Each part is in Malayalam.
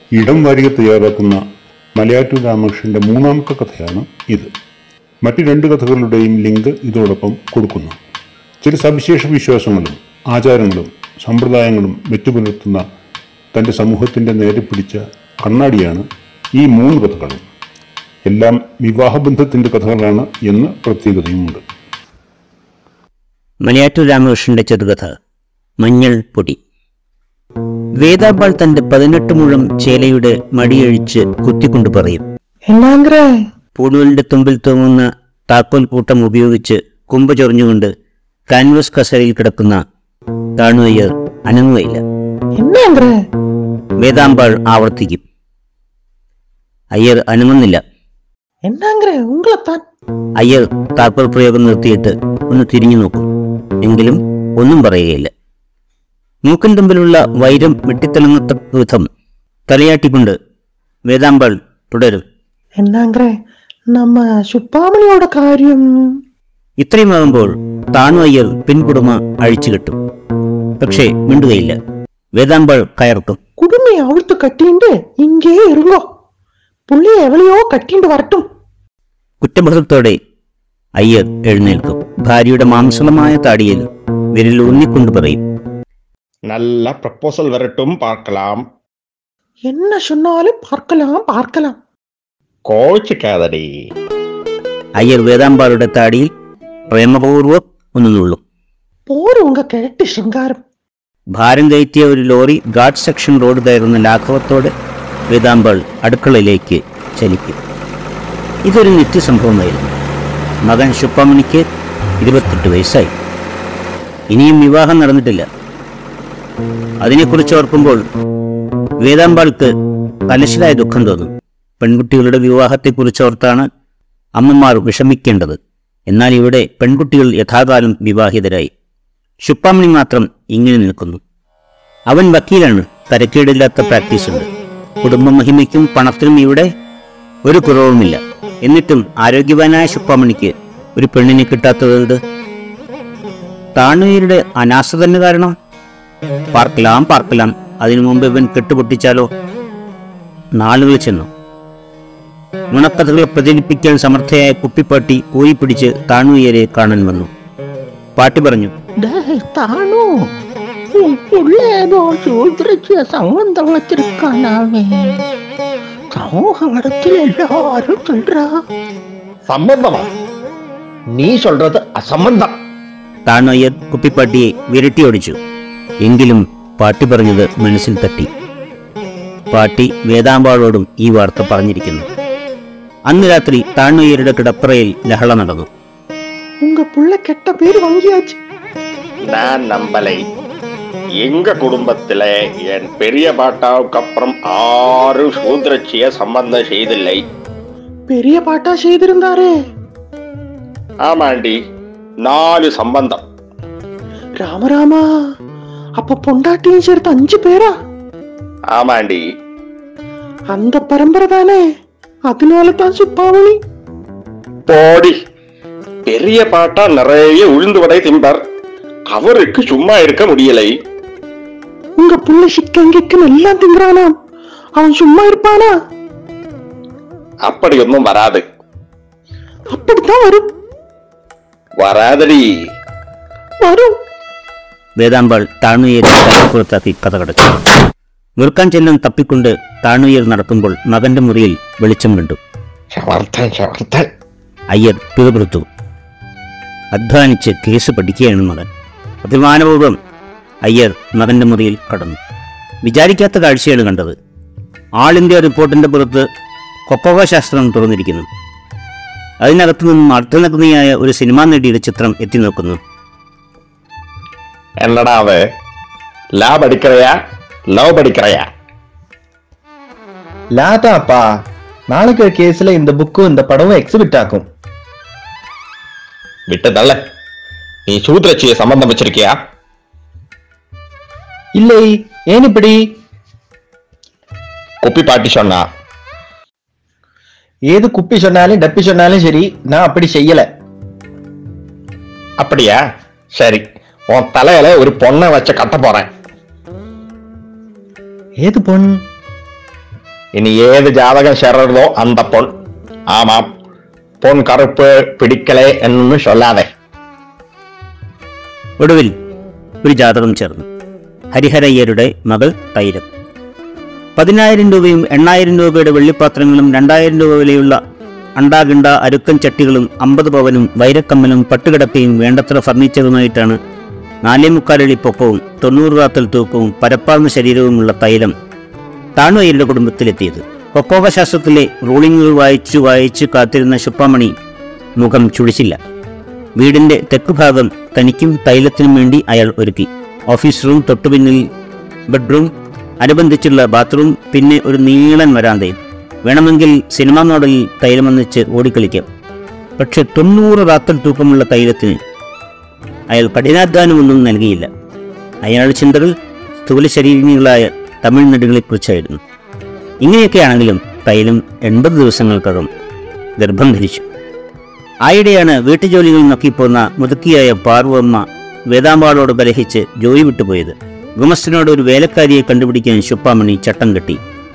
ഇടം വാരിക തയ്യാറാക്കുന്ന മലയാറ്റൂർ രാമകൃഷ്ണന്റെ മൂന്നാമത്തെ കഥയാണ് ഇത് മറ്റു രണ്ട് കഥകളുടെയും ലിങ്ക് ഇതോടൊപ്പം കൊടുക്കുന്നു ചില സവിശേഷ വിശ്വാസങ്ങളും ആചാരങ്ങളും സമ്പ്രദായങ്ങളും വെച്ചുപുലർത്തുന്ന തൻ്റെ സമൂഹത്തിൻ്റെ നേരെ പിടിച്ച കണ്ണാടിയാണ് ഈ മൂന്ന് കഥകളും എല്ലാം വിവാഹബന്ധത്തിൻ്റെ കഥകളാണ് എന്ന് പ്രത്യേകതയുമുണ്ട് മലയാറ്റൂർ രാമകൃഷ്ണന്റെ ചെറുകഥ മഞ്ഞൾ പൊടി വേദാമ്പാൾ തന്റെ പതിനെട്ട് മുഴം ചേലയുടെ മടിയഴിച്ച് കുത്തിക്കൊണ്ട് പറയും എന്നാങ്ക്ര പൂണൂലിന്റെ തുമ്പിൽ തൂങ്ങുന്ന താക്കോൽ കൂട്ടം ഉപയോഗിച്ച് കുമ്പ ചൊറിഞ്ഞുകൊണ്ട് കാൻവസ് കസരയിൽ കിടക്കുന്ന താണുവയ്യർ അനങ്ങുകയില്ല എന്നാങ്ക്ര വേദാമ്പാൾ ആവർത്തിക്കും അയ്യർ അനങ്ങുന്നില്ല എന്നാങ്ക്ര ഉങ്ങളെത്താൻ അയ്യർ താക്കോൽ പ്രയോഗം നിർത്തിയിട്ട് ഒന്ന് തിരിഞ്ഞു നോക്കും എങ്കിലും ഒന്നും പറയുകയില്ല മൂക്കൻ തുമ്പിലുള്ള വൈരം വെട്ടിത്തിളങ്ങത്തക്ക വിധം തലയാട്ടിക്കൊണ്ട് വേദാമ്പാൾ തുടരും എന്നാങ്ക്ര നമ്മ സുപ്പാമണിയോட കാര്യം ഇത്രയുമാകുമ്പോൾ താണു അയ്യർ പിൻകുടുമ അഴിച്ചു കെട്ടും പക്ഷേ മിണ്ടുകയില്ല വേദാമ്പാൾ കയർക്കും കുടുമയെ അവിടുത്തെ കട്ടിണ്ട് ഇങ്ങേ ഇരുങ്ങോ പുള്ളിയെ എവളെയോ കട്ടിണ്ട് വരട്ടും കുറ്റബോധത്തോടെ അയ്യർ എഴുന്നേൽക്കും ഭാര്യയുടെ മാംസളമായ താടിയിൽ വിരലൂന്നിക്കൊണ്ട് പറയും நல்ல ப்ரப்போசல் வரட்டும் பார்க்கலாம் என்ன சொன்னாலும் பார்க்கலாம் பார்க்கலாம் கோச்சிக்காதடி അയ്യർ വേദാമ്പാളുടെ താടിയിൽ പ്രേമപൂർവ്വം ഒന്ന് നുള്ളും പോരും ഉങ്ക കേട്ട് ശൃംഗാരം ഭാരം കയറ്റിയ ഒരു ലോറി ഗാർഡ് സെക്ഷൻ റോഡ് കയറുന്ന ലാഘവത്തോടെ വേദാമ്പാൾ അടുക്കളയിലേക്ക് ചലിക്കും ഇതൊരു നിത്യസംഭവമായിരുന്നു മകൻ ശുപ്പമണിക്ക് ഇരുപത്തെട്ട് വയസ്സായി ഇനിയും വിവാഹം നടന്നിട്ടില്ല അതിനെക്കുറിച്ച് ഓർക്കുമ്പോൾ വേദാമ്പാൾക്ക് കലശലായ ദുഃഖം തോന്നും പെൺകുട്ടികളുടെ വിവാഹത്തെക്കുറിച്ച് ഓർത്താണ് അമ്മമാർ വിഷമിക്കേണ്ടത് എന്നാൽ ഇവിടെ പെൺകുട്ടികൾ യഥാകാലം വിവാഹിതരായി ശുപ്പാമണി മാത്രം ഇങ്ങനെ നിൽക്കുന്നു അവൻ വക്കീലാണ് തരക്കേടില്ലാത്ത പ്രാക്ടീസ് ഉണ്ട് കുടുംബ മഹിമയ്ക്കും പണത്തിനും ഇവിടെ ഒരു കുറവുമില്ല എന്നിട്ടും ആരോഗ്യവാനായ ശുപ്പാമണിക്ക് ഒരു പെണ്ണിനെ കിട്ടാത്തത് താണുയരുടെ അനാസ്ഥ തന്നെ കാരണം പാർക്കലാം പാർക്കലാം അതിനു മുമ്പ് ഇവൻ കെട്ടുപൊട്ടിച്ചാലോ നാളുകൾ ചെന്നു നുണക്കഥകൾ പ്രചരിപ്പിക്കാൻ സമർത്ഥയായ കുപ്പിപ്പാട്ടി ഊരിപ്പിടിച്ച് താണുയരെ കാണാൻ വന്നു പാട്ടി പറഞ്ഞു டேய் தானு உன் புள்ள ஏதோ சூழ்ந்திருச்சிய சம்பந்தம் வச்சிருக்கானாவே சமூக இடத்தில் எல்லாரும் சொல்றா சம்பந்தமா நீ சொல்றது அசம்பந்தம் താണയ്യർ കുപ്പിപ്പാട്ടിയെ വിരട്ടിയോടിച്ചു എങ്കിലും പാട്ടി പറഞ്ഞത് മനസ്സിൽ തട്ടി പാട്ടി വേദാമ്പാളോടും ഈ വാർത്ത പറഞ്ഞിരിക്കുന്നു അന്ന് രാത്രി താണയ്യരുടെ കിടപ്പറയിൽ ലഹള നടന്നു உங்க புள்ள கெட்ட பேர் வாங்கியாச்சு நான் நம்பலை எங்க குடும்பத்துல என் பெரிய பாட்டாவுக்கு அப்புறம் ஆறு சூத்திரச்சிய சம்பந்தம் செய்தில்லை பெரிய பாட்டா செய்திருந்தாரே ஆமாண்டி நாலு சம்பந்தம் ராமராமா அப்ப பொண்டாட்டியும் சேர்த்து அஞ்சு பேரா ஆமாண்டி அந்த பரம்பரை தானே அதனால தான் சுப்பாவணி போடி பெரிய பாட்டா நிறைய உளுந்து வடை திம்பார் அவருக்கு சும்மா இருக்க முடியலை உங்க புள்ள சிக்கங்கிக்கும் எல்லாம் திங்குறானாம் அவன் சும்மா இருப்பானா அப்படியொன்னும் வராது அப்படித்தான் வரும் வராதடி வரும் വേദാമ്പാൾ താണുയരെ തലപ്പുറത്താക്കി കഥ കടച്ചു മുറുക്കാൻ ചെല്ലം തപ്പിക്കൊണ്ട് താണുയർ നടക്കുമ്പോൾ മകന്റെ മുറിയിൽ വെളിച്ചം കണ്ടു ശവർദ്ധൻ ശവർദ്ധൻ അയ്യർ പിറുപിറുത്തു അധ്വാനിച്ച് കേസ് പഠിക്കുകയാണ് മകൻ അഭിമാനപൂർവ്വം അയ്യർ മകന്റെ മുറിയിൽ കടന്നു വിചാരിക്കാത്ത കാഴ്ചയാണ് കണ്ടത് ആൾ ഇന്ത്യ റിപ്പോർട്ടിന്റെ പുറത്ത് കൊക്കോവ ശാസ്ത്രം തുറന്നിരിക്കുന്നു അതിനകത്തു നിന്നും അർത്ഥനഗ്നിയായ ഒരു സിനിമാ നടിയുടെ ചിത്രം എത്തി നോക്കുന്നു என்னடா அவ லா படிக்கிறையா லவ் படிக்கிறையா லாதாப்பா நாளைக்கு கேஸ்ல இந்த புக்கும் இந்த படமும் எக்ஸிபிட் ஆகும் விட்டு தள்ள நீ சூத்திரச்சிய சம்பந்தம் வச்சிருக்கியா இல்லை ஏன் இப்படி குப்பி பாட்டி சொன்னா ஏது குப்பி சொன்னாலும் டப்பி சொன்னாலும் சரி நான் அப்படி செய்யல அப்படியா சரி உன் தலையில ஒரு பொண்ணை வச்சு கட்ட போறேன் ஏது பொன் இனி ஏது ஜாதகம் சேர்றதோ அந்த பொன் ஆமாம் பொன் கருப்பு பிடிக்கலே എന്ന് சொல்லாதே ഒടുവിൽ ഒരു ജാതകം ചേർന്നു ഹരിഹരയ്യരുടെ മകൾ തൈരം പതിനായിരം രൂപയും എണ്ണായിരം രൂപയുടെ വെള്ളിപ്പാത്രങ്ങളും രണ്ടായിരം രൂപ വിലയുള്ള അണ്ടാകിണ്ട അരുക്കൻ ചട്ടികളും അമ്പത് പവനും വൈരക്കമ്മലും പട്ടുകിടക്കയും വേണ്ടത്ര ഫർണിച്ചറുമായിട്ടാണ് നാലേ മുക്കാലടി പൊക്കവും തൊണ്ണൂറ് റാത്തൽ തൂക്കവും പരപ്പാർന്ന ശരീരവുമുള്ള തൈലം താണുവയ്യരുടെ കുടുംബത്തിലെത്തിയത് കൊക്കോകശാസ്ത്രത്തിലെ റൂളിങ്ങുകൾ വായിച്ചു വായിച്ചു കാത്തിരുന്ന ശുപ്പാമണി മുഖം ചുളിച്ചില്ല വീടിന്റെ തെക്കുഭാഗം തനിക്കും തൈലത്തിനും വേണ്ടി അയാൾ ഒരുക്കി ഓഫീസ് റൂം തൊട്ടുപിന്നിൽ ബെഡ്റൂം അനുബന്ധിച്ചുള്ള ബാത്റൂം പിന്നെ ഒരു നീളൻ വരാന്തയും വേണമെങ്കിൽ സിനിമാ മോഡലിൽ തൈലമൊന്നിച്ച് ഓടിക്കളിക്കാം പക്ഷെ തൊണ്ണൂറ് റാത്തൽ തൂക്കമുള്ള തൈലത്തിന് അയാൾ കഠിനാധ്വാനമൊന്നും നൽകിയില്ല അയാളുടെ ചിന്തകൾ സ്ഥൂല ശരീരികളായ തമിഴ് നടികളെക്കുറിച്ചായിരുന്നു ഇങ്ങനെയൊക്കെയാണെങ്കിലും തൈലം എൺപത് ദിവസങ്ങൾക്കകം ഗർഭം ധരിച്ചു ആയിടെയാണ് വീട്ടുജോലികൾ നോക്കിപ്പോന്ന മുതുക്കിയായ പാർവമ്മ വേദാമ്പാളോട് കലഹിച്ച് ജോലി വിട്ടുപോയത് ഗുമസ്തനോട് ഒരു വേലക്കാരിയെ കണ്ടുപിടിക്കാൻ ശുപ്പാമണി ചട്ടം കെട്ടി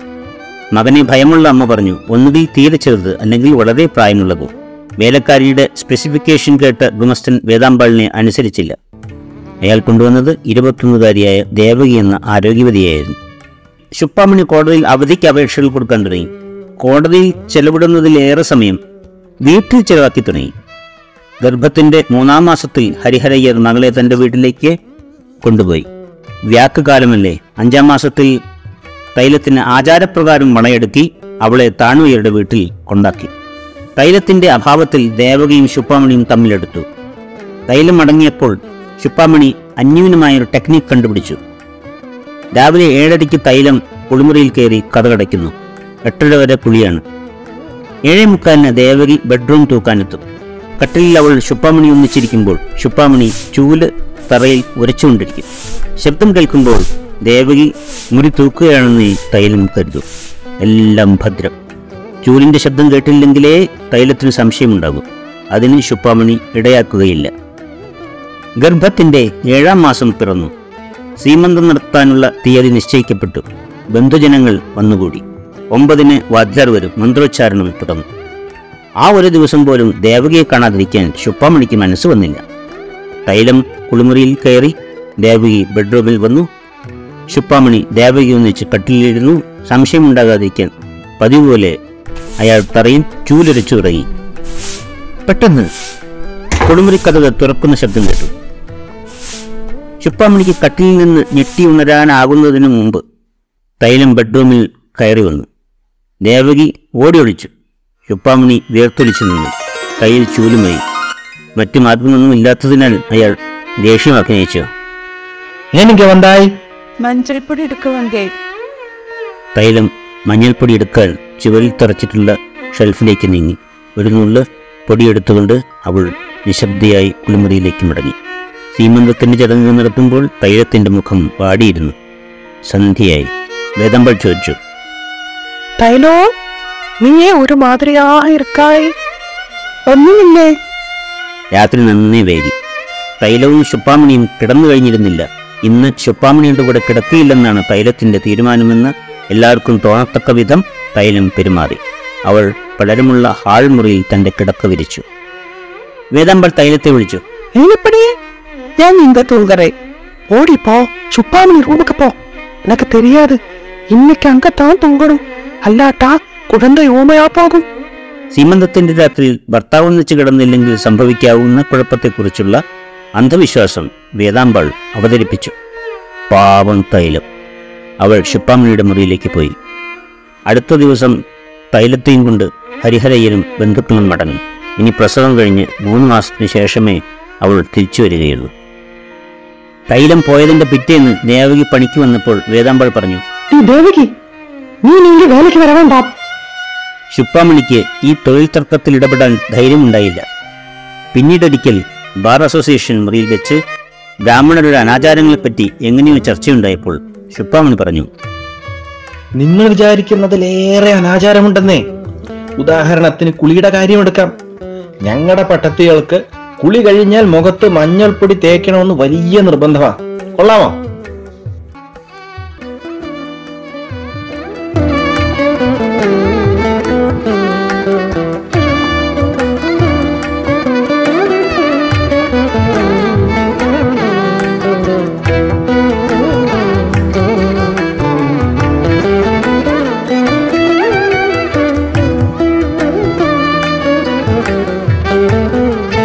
മകനെ ഭയമുള്ള അമ്മ പറഞ്ഞു ഒന്നുകിൽ തീരെ ചെറുത് അല്ലെങ്കിൽ വളരെ പ്രായമുള്ളതോ വേലക്കാരിയുടെ സ്പെസിഫിക്കേഷൻ കേട്ട് ഗുമസ്തൻ വേദാമ്പാളിനെ അനുസരിച്ചില്ല അയാൾ കൊണ്ടുവന്നത് ഇരുപത്തൊന്നുകാരിയായ ദേവകി എന്ന ആരോഗ്യവതിയായിരുന്നു ശുപ്പാമണി കോടതിയിൽ അവധിക്ക് അപേക്ഷകൾ കൊടുക്കാൻ തുടങ്ങി കോടതിയിൽ ചെലവിടുന്നതിലേറെ സമയം വീട്ടിൽ ചെലവാക്കി തുടങ്ങി ഗർഭത്തിന്റെ മൂന്നാം മാസത്തിൽ ഹരിഹരയ്യർ മകളെ തന്റെ വീട്ടിലേക്ക് കൊണ്ടുപോയി വ്യാക്ക് കാലമല്ലേ അഞ്ചാം മാസത്തിൽ തൈലത്തിന് ആചാരപ്രകാരം മണയെടുക്കി അവളെ താണുയരുടെ വീട്ടിൽ കൊണ്ടാക്കി തൈലത്തിന്റെ അഭാവത്തിൽ ദേവകിയും ശുപ്പാമണിയും തമ്മിലെടുത്തു തൈലം അടങ്ങിയപ്പോൾ ശുപ്പാമണി അന്യൂനമായൊരു ടെക്നിക് കണ്ടുപിടിച്ചു രാവിലെ ഏഴരയ്ക്ക് തൈലം കുളിമുറിയിൽ കയറി കഥകടയ്ക്കുന്നു എട്ടര വരെ കുളിയാണ് ഏഴേ മുക്കാലിന് ദേവകി ബെഡ്റൂം തൂക്കാനെത്തും കട്ടിലിൽ അവൾ ശുപ്പാമണി ഒന്നിച്ചിരിക്കുമ്പോൾ ശുപ്പാമണി ചൂല് തറയിൽ ഉരച്ചുകൊണ്ടിരിക്കും ശബ്ദം കേൾക്കുമ്പോൾ ദേവകി മുറി തൂക്കുകയാണെന്ന് ഈ തൈലം കരുതും എല്ലാം ഭദ്രം ചൂലിന്റെ ശബ്ദം കേട്ടില്ലെങ്കിലേ തൈലത്തിന് സംശയമുണ്ടാകും അതിന് ശുപ്പാമണി ഇടയാക്കുകയില്ല ഗർഭത്തിന്റെ ഏഴാം മാസം പിറന്നു സീമന്തം നടത്താനുള്ള തീയതി നിശ്ചയിക്കപ്പെട്ടു ബന്ധുജനങ്ങൾ വന്നുകൂടി ഒമ്പതിന് വാദ്യാർ വരും മന്ത്രോച്ചാരണം തുടങ്ങും ആ ഒരു ദിവസം പോലും ദേവകിയെ കാണാതിരിക്കാൻ ശുപ്പാമണിക്ക് മനസ്സ് വന്നില്ല തൈലം കുളിമുറിയിൽ കയറി ദേവകി ബെഡ്റൂമിൽ വന്നു ശുപ്പാമണി ദേവകി ഒന്നിച്ച് കട്ടിലിരുന്നു സംശയമുണ്ടാകാതിരിക്കാൻ പതിവ് പോലെ അയാൾ തറയിൽ ചൂലുരച്ചു ഇറങ്ങി പെട്ടെന്ന് കുളിമുറി കഥകൾ തുറക്കുന്ന ശബ്ദം കേട്ടു ശുപ്പാമണിക്ക് കട്ടിലിൽ നിന്ന് ഞെട്ടി ഉണരാനാകുന്നതിന് മുമ്പ് തൈലം ബെഡ്റൂമിൽ കയറി വന്നു ദേവകി ഓടി ഒളിച്ചു ശുപ്പാമണി വേർത്തൊലിച്ചു നിന്നു കയ്യിൽ ചൂലുമായി മറ്റു മാർഗമൊന്നും ഇല്ലാത്തതിനാൽ അയാൾ ദേഷ്യമാക്കി നയിച്ചു എനിക്ക് വന്നായി മஞ்சள் പൊടി എടുക്ക വേണ്ടേ തൈലം മഞ്ഞൾപ്പൊടി എടുക്കാൻ ചുവരിൽ തറച്ചിട്ടുള്ള ഷെൽഫിലേക്ക് നീങ്ങി ഒരു നുള്ള് പൊടിയെടുത്തുകൊണ്ട് അവൾ നിശബ്ദയായി കുളിമുറിയിലേക്ക് മടങ്ങി സീമന്തത്തിന്റെ ചടങ്ങ് നടത്തുമ്പോൾ തൈലത്തിന്റെ മുഖം വാടിയിരുന്നു സന്ധ്യയായി വേദമ്പൾ ചോദിച്ചു തൈലോ നീയേ ഒരു മാതിരിയാ ഇരിക്കായി ഒന്നുമില്ലേ രാത്രി നന്നേ വൈകി തൈലവും ശുപ്പാമണിയും കിടന്നു കഴിഞ്ഞിരുന്നില്ല ഇന്ന് ശുപ്പാമണിയുടെ കൂടെ കിടത്തിയില്ലെന്നാണ് തൈലത്തിന്റെ തീരുമാനമെന്ന് എല്ലാവർക്കും തോന്നത്തക്ക വിധം തൈലം പെരുമാറി അവൾ പലരുമുള്ള ഹാൾ മുറിയിൽ തന്റെ കിടക്ക വിരിച്ചു വേദാമ്പൾ തൈലത്തെ വിളിച്ചു ஏனப்படி ஏன் இங்க தூங்குறே ஓடி போ சுப்பாமணி ரூமுக்கு போ எனக்கு தெரியாது இன்னைக்கு அங்கத்தான் தூங்கணும் அல்லாட்டா குழந்தை ஊமையா போகும் സീമന്തത്തിന്റെ രാത്രിയിൽ ഭർത്താവ് ഒന്നിച്ച് കിടന്നില്ലെങ്കിൽ സംഭവിക്കാവുന്ന കുഴപ്പത്തെക്കുറിച്ചുള്ള അന്ധവിശ്വാസം വേദാമ്പാൾ അവതരിപ്പിച്ചു പാവം തൈലം അവൾ ശുപ്പാമണിയുടെ മുറിയിലേക്ക് പോയി അടുത്ത ദിവസം തൈലത്തെയും കൊണ്ട് ഹരിഹരയ്യനും ബന്ധുക്കളും മടങ്ങി ഇനി പ്രസവം കഴിഞ്ഞ് മൂന്ന് മാസത്തിന് ശേഷമേ അവൾ തിരിച്ചു വരികയുള്ളൂ തൈലം പോയതിന്റെ പിറ്റേന്ന് ദേവകി പണിക്ക് വന്നപ്പോൾ വേദാമ്പാൾ പറഞ്ഞു நீ தேவகி நீ நீங்க வேலைக்கு வர வேண்டாம் ശുപ്പാമണിക്ക് ഈ തൊഴിൽ തർക്കത്തിൽ ഇടപെടാൻ ധൈര്യമുണ്ടായില്ല പിന്നീടൊരിക്കൽ ബാർ അസോസിയേഷൻ മുറിയിൽ വെച്ച് ബ്രാഹ്മണരുടെ അനാചാരങ്ങളെപ്പറ്റി എങ്ങനെയോ ചർച്ചയുണ്ടായപ്പോൾ ശുപ്പാമണി പറഞ്ഞു നിങ്ങൾ വിചാരിക്കുന്നതിലേറെ അനാചാരമുണ്ടെന്നേ ഉദാഹരണത്തിന് കുളിയുടെ കാര്യമെടുക്കാം ഞങ്ങളുടെ പട്ടത്തികൾക്ക് കുളി കഴിഞ്ഞാൽ മുഖത്ത് മഞ്ഞൾപ്പൊടി തേക്കണമെന്ന് വലിയ നിർബന്ധമാ കൊള്ളാമോ ஆ